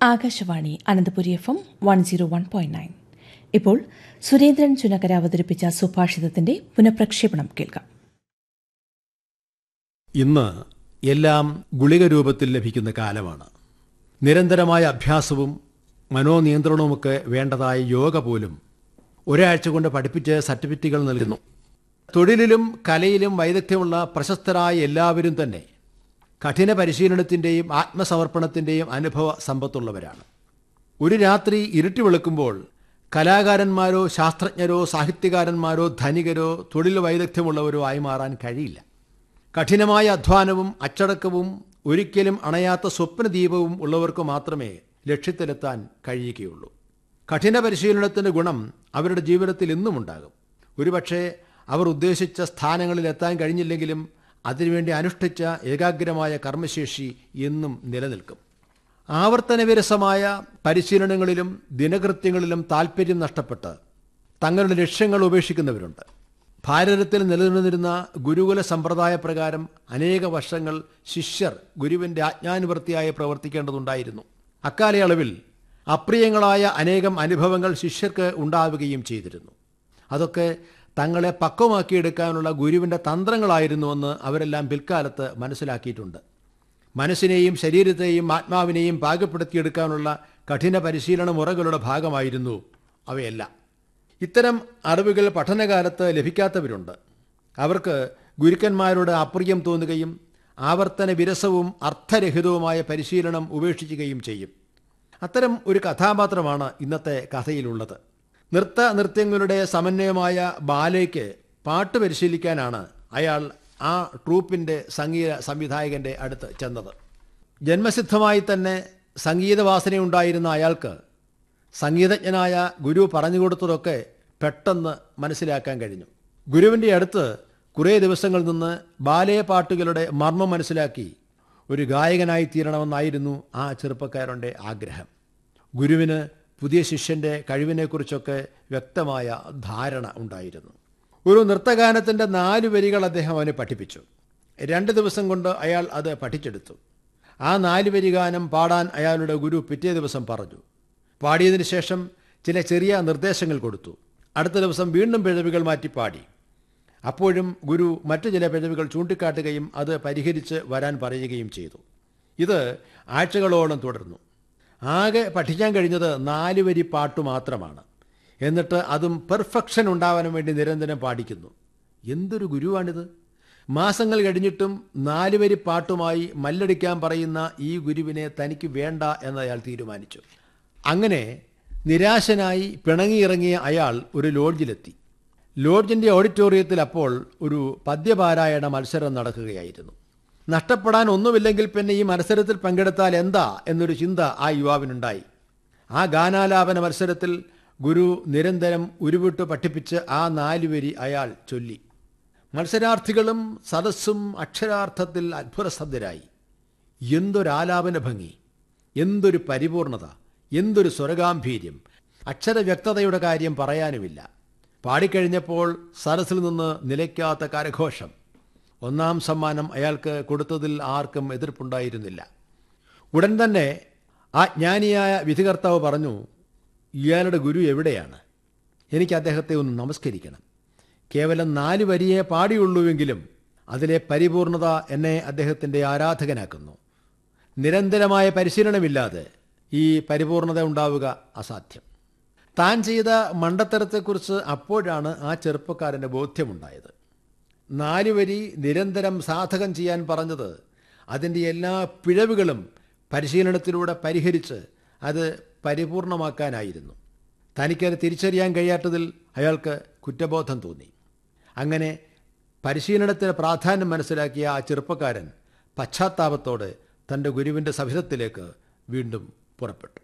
Akashvani Ananthapuri F M one zero one point nine ഇപ്പോൾ സുരേന്ദ്രൻ ചുനക്കര അവതരിപ്പിച്ച സുഭാഷിതത്തിന്റെ പുനഃപ്രക്ഷേപണം കേൾക്കാം ഇന്ന് എല്ലാം ഗുളിക രൂപത്തിൽ ലഭിക്കുന്ന കാലമാണ് നിരന്തരമായ അഭ്യാസവും മനോനിയന്ത്രണവുമൊക്കെ വേണ്ടതായ യോഗ പോലും ഒരാഴ്ച കൊണ്ട് പഠിപ്പിച്ച് സർട്ടിഫിക്കറ്റുകൾ നൽകുന്നു തൊഴിലിലും കലയിലും വൈദഗ്ധ്യമുള്ള പ്രശസ്തരായ എല്ലാവരും തന്നെ കഠിന പരിശീലനത്തിൻ്റെയും ആത്മസമർപ്പണത്തിൻ്റെയും അനുഭവ സമ്പത്തുള്ളവരാണ് ഒരു രാത്രി ഇരുട്ടി വെളുക്കുമ്പോൾ കലാകാരന്മാരോ ശാസ്ത്രജ്ഞരോ സാഹിത്യകാരന്മാരോ ധനികരോ തൊഴിൽ വൈദഗ്ധ്യമുള്ളവരോ ആയി മാറാൻ കഴിയില്ല കഠിനമായ അധ്വാനവും അച്ചടക്കവും ഒരിക്കലും അണയാത്ത സ്വപ്നദീപവും ഉള്ളവർക്ക് മാത്രമേ ലക്ഷ്യത്തിലെത്താൻ കഴിയുകയുള്ളൂ കഠിന പരിശീലനത്തിൻ്റെ ഗുണം അവരുടെ ജീവിതത്തിൽ ഇന്നും ഉണ്ടാകും ഒരുപക്ഷെ അവർ ഉദ്ദേശിച്ച സ്ഥാനങ്ങളിൽ എത്താൻ കഴിഞ്ഞില്ലെങ്കിലും അതിനുവേണ്ടി അനുഷ്ഠിച്ച ഏകാഗ്രമായ കർമ്മശേഷി എന്നും നിലനിൽക്കും ആവർത്തനവിരസമായ പരിശീലനങ്ങളിലും ദിനകൃത്യങ്ങളിലും താൽപ്പര്യം നഷ്ടപ്പെട്ട് തങ്ങളുടെ ലക്ഷ്യങ്ങൾ ഉപേക്ഷിക്കുന്നവരുണ്ട് ഭാരതത്തിൽ നിലനിന്നിരുന്ന ഗുരുകുല സമ്പ്രദായ പ്രകാരം അനേക വർഷങ്ങൾ ശിഷ്യർ ഗുരുവിൻ്റെ ആജ്ഞാനുവർത്തിയായി പ്രവർത്തിക്കേണ്ടതുണ്ടായിരുന്നു അക്കാലയളവിൽ അപ്രിയങ്ങളായ അനേകം അനുഭവങ്ങൾ ശിഷ്യർക്ക് ഉണ്ടാവുകയും ചെയ്തിരുന്നു അതൊക്കെ തങ്ങളെ പക്വമാക്കിയെടുക്കാനുള്ള ഗുരുവിൻ്റെ തന്ത്രങ്ങളായിരുന്നുവെന്ന് അവരെല്ലാം പിൽക്കാലത്ത് മനസ്സിലാക്കിയിട്ടുണ്ട് മനസ്സിനെയും ശരീരത്തെയും ആത്മാവിനെയും പാകപ്പെടുത്തിയെടുക്കാനുള്ള കഠിന പരിശീലന മുറകളുടെ ഭാഗമായിരുന്നു അവയെല്ലാം ഇത്തരം അറിവുകൾ പഠനകാലത്ത് ലഭിക്കാത്തവരുണ്ട് അവർക്ക് ഗുരുക്കന്മാരുടെ അപ്രിയം തോന്നുകയും ആവർത്തന വിരസവും അർത്ഥരഹിതവുമായ പരിശീലനം ഉപേക്ഷിക്കുകയും ചെയ്യും അത്തരം ഒരു കഥാപാത്രമാണ് ഇന്നത്തെ കഥയിലുള്ളത് നൃത്ത നൃത്യങ്ങളുടെ സമന്വയമായ ബാലയ്ക്ക് പാട്ട് പരിശീലിക്കാനാണ് അയാൾ ആ ട്രൂപ്പിൻ്റെ സംഗീത സംവിധായകൻ്റെ അടുത്ത് ചെന്നത് ജന്മസിദ്ധമായി തന്നെ സംഗീതവാസനയുണ്ടായിരുന്ന അയാൾക്ക് സംഗീതജ്ഞനായ ഗുരു പറഞ്ഞു കൊടുത്തതൊക്കെ പെട്ടെന്ന് മനസ്സിലാക്കാൻ കഴിഞ്ഞു ഗുരുവിൻ്റെ അടുത്ത് കുറേ ദിവസങ്ങൾ നിന്ന് ബാലയ പാട്ടുകളുടെ മർമ്മം മനസ്സിലാക്കി ഒരു ഗായകനായി തീരണമെന്നായിരുന്നു ആ ചെറുപ്പക്കാരൻ്റെ ആഗ്രഹം ഗുരുവിന് പുതിയ ശിഷ്യൻ്റെ കഴിവിനെക്കുറിച്ചൊക്കെ വ്യക്തമായ ധാരണ ഉണ്ടായിരുന്നു ഒരു നൃത്തഗാനത്തിൻ്റെ നാല് വരികൾ അദ്ദേഹം അവനെ പഠിപ്പിച്ചു രണ്ട് ദിവസം കൊണ്ട് അയാൾ അത് പഠിച്ചെടുത്തു ആ നാല് വരി ഗാനം പാടാൻ അയാളുടെ ഗുരു പിറ്റേ ദിവസം പറഞ്ഞു പാടിയതിന് ശേഷം ചില ചെറിയ നിർദ്ദേശങ്ങൾ കൊടുത്തു അടുത്ത ദിവസം വീണ്ടും പിഴവുകൾ മാറ്റി പാടി അപ്പോഴും ഗുരു മറ്റു ചില പിഴവുകൾ ചൂണ്ടിക്കാട്ടുകയും അത് പരിഹരിച്ച് വരാൻ പറയുകയും ചെയ്തു ഇത് ആഴ്ചകളോളം തുടർന്നു ആകെ പഠിക്കാൻ കഴിഞ്ഞത് നാല് വരി പാട്ട് മാത്രമാണ് എന്നിട്ട് അതും പെർഫെക്ഷൻ ഉണ്ടാവാൻ വേണ്ടി നിരന്തരം പാടിക്കുന്നു എന്തൊരു ഗുരുവാണിത് മാസങ്ങൾ കഴിഞ്ഞിട്ടും നാല് വരി പാട്ടുമായി മല്ലടിക്കാൻ പറയുന്ന ഈ ഗുരുവിനെ തനിക്ക് വേണ്ട എന്ന് അയാൾ തീരുമാനിച്ചു അങ്ങനെ നിരാശനായി പിണങ്ങിയിറങ്ങിയ അയാൾ ഒരു ലോഡ്ജിലെത്തി ലോഡ്ജിൻ്റെ ഓഡിറ്റോറിയത്തിൽ അപ്പോൾ ഒരു പദ്യപാരായണ മത്സരം നടക്കുകയായിരുന്നു നഷ്ടപ്പെടാൻ ഒന്നുമില്ലെങ്കിൽ പിന്നെ ഈ മത്സരത്തിൽ പങ്കെടുത്താൽ എന്താ എന്നൊരു ചിന്ത ആ യുവാവിനുണ്ടായി ആ ഗാനാലാപന മത്സരത്തിൽ ഗുരു നിരന്തരം ഉരുവിട്ട് പഠിപ്പിച്ച് ആ നാലുവരി അയാൾ ചൊല്ലി മത്സരാർത്ഥികളും സദസ്സും അക്ഷരാർത്ഥത്തിൽ അത്ഭുതസ്തബ്ധരായി എന്തൊരാലാപന ഭംഗി എന്തൊരു പരിപൂർണത എന്തൊരു സ്വരഗാംഭീര്യം അക്ഷരവ്യക്തതയുടെ കാര്യം പറയാനുമില്ല പാടിക്കഴിഞ്ഞപ്പോൾ സരസിൽ നിന്ന് നിലയ്ക്കാത്ത കരഘോഷം ഒന്നാം സമ്മാനം അയാൾക്ക് കൊടുത്തതിൽ ആർക്കും എതിർപ്പുണ്ടായിരുന്നില്ല ഉടൻ തന്നെ ആ ജ്ഞാനിയായ വിധികർത്താവ് പറഞ്ഞു ഇയാളുടെ ഗുരു എവിടെയാണ് എനിക്ക് അദ്ദേഹത്തെ ഒന്ന് നമസ്കരിക്കണം കേവലം നാല് വരിയെ പാടിയുള്ളൂവെങ്കിലും അതിലെ പരിപൂർണത എന്നെ അദ്ദേഹത്തിൻ്റെ ആരാധകനാക്കുന്നു നിരന്തരമായ പരിശീലനമില്ലാതെ ഈ പരിപൂർണത ഉണ്ടാവുക അസാധ്യം താൻ ചെയ്ത മണ്ടത്തരത്തെക്കുറിച്ച് അപ്പോഴാണ് ആ ചെറുപ്പക്കാരൻ്റെ ബോധ്യമുണ്ടായത് നാല് വരി നിരന്തരം സാധകം ചെയ്യാൻ പറഞ്ഞത് അതിൻ്റെ എല്ലാ പിഴവുകളും പരിശീലനത്തിലൂടെ പരിഹരിച്ച് അത് പരിപൂർണമാക്കാനായിരുന്നു തനിക്കത് തിരിച്ചറിയാൻ കഴിയാത്തതിൽ അയാൾക്ക് കുറ്റബോധം തോന്നി അങ്ങനെ പരിശീലനത്തിന് പ്രാധാന്യം മനസ്സിലാക്കിയ ആ ചെറുപ്പക്കാരൻ പശ്ചാത്താപത്തോടെ തൻ്റെ ഗുരുവിൻ്റെ സഭിതത്തിലേക്ക് വീണ്ടും പുറപ്പെട്ടു